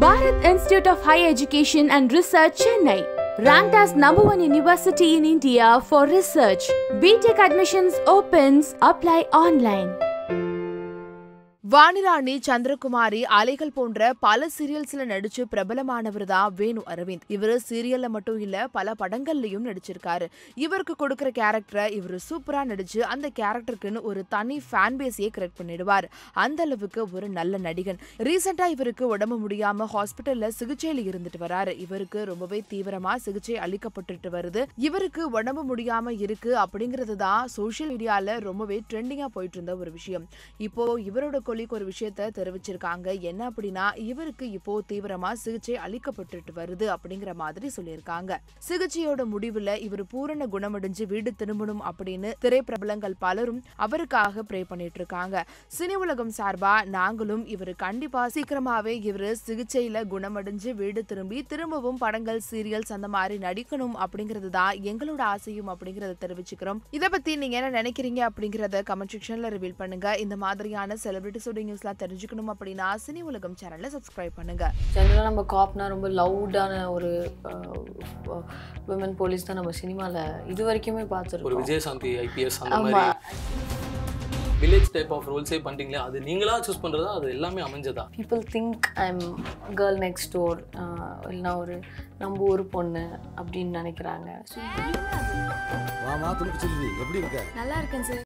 Bharat Institute of Higher Education and Research, Chennai. Ranked as number one university in India for research. BTech admissions opens. Apply online. Vani Rani Chandrakumari அலைகள் போன்ற பல சீரியல்ஸ்ல நடிச்சு பிரபலமானவர் தான் வேணு அரவிந்த் இவரு சீரியல்ல மட்டும் இல்ல பல படங்கள்லயும் நடிச்சிருக்காரு இவருக்கு கொடுக்கிற கேரக்டரை இவர் சூப்பரா நடிச்சு அந்த கேரக்டருக்குன்னு ஒரு தனி ஃபேன் பேஸையே கிரியேட் பண்ணிடுவார் அந்த அளவுக்கு ஒரு நல்ல நடிகன் ரீசெண்டா இவருக்கு உடம்பு முடியாம ஹாஸ்பிட்டல்ல சிகிச்சையில இருந்துட்டு வராரு இவருக்கு ரொம்பவே தீவிரமா சிகிச்சை அளிக்கப்பட்டுட்டு வருது இவருக்கு உடம்பு முடியாம இருக்கு அப்படிங்கிறது தான் சோஷியல் மீடியால ரொம்பவே ட்ரெண்டிங்கா போயிட்டு இருந்த ஒரு விஷயம் இப்போ இவரோட கொலிக்கு ஒரு விஷயத்த தெரிவிச்சிருக்காங்க என்ன அப்படின்னா இவருக்கு இப்போ தீவிரமா சிகிச்சை அளிக்கப்பட்டுட்டு வருது அப்படிங்கிற மாதிரி சொல்லியிருக்காங்க சிகிச்சையோட முடிவுல இவர் பூரண குணமடைஞ்சு வீடு திரும்பணும் அப்படின்னு திரைப்பிரபலங்கள் பலரும் அவருக்காக ப்ரே பண்ணிட்டு இருக்காங்க சினி உலகம் சார்பா நாங்களும் இவர் கண்டிப்பா சீக்கிரமாவே இவர் சிகிச்சையில குணமடைஞ்சு வீடு திரும்பி திரும்பவும் படங்கள் சீரியல்ஸ் அந்த மாதிரி நடிக்கணும் அப்படிங்கிறது தான் எங்களோட ஆசையும் அப்படிங்கறத தெரிவிச்சுக்கிறோம் இதை பத்தி நீங்க என்ன நினைக்கிறீங்க அப்படிங்கறத கமெண்ட் செக்ஷன்ல ரிவீல் பண்ணுங்க இந்த மாதிரியான செலிபிரிட்டிஸோட நியூஸ்லாம் தெரிஞ்சுக்கணும் அப்படின்னா சினி உலகம் சேனலை சப்ஸ்கிரைப் பண்ணுங்க ஜென்ரலாக நம்ம காப்னா ரொம்ப லவுடான ஒரு விமன் போலீஸ் தான் நம்ம சினிமாவில் இது வரைக்குமே ஒரு பார்த்துருக்கோம் விஜயசாந்தி ஐபிஎஸ் அந்த ஆமா மாதிரி வில்லேஜ் டைப் ஆஃப் ரோல்ஸே பண்றீங்களே அது நீங்களா சூஸ் பண்றதா அது எல்லாமே அமைஞ்சதா people think I am girl next door இல்லைனா ஒரு நம்ம ஊர் பொண்ணு அப்படின்னு நினைக்கிறாங்க ஸோ வாமா துணுக்கு செல்வி எப்படி இருக்க நல்லா இருக்கேன் சார்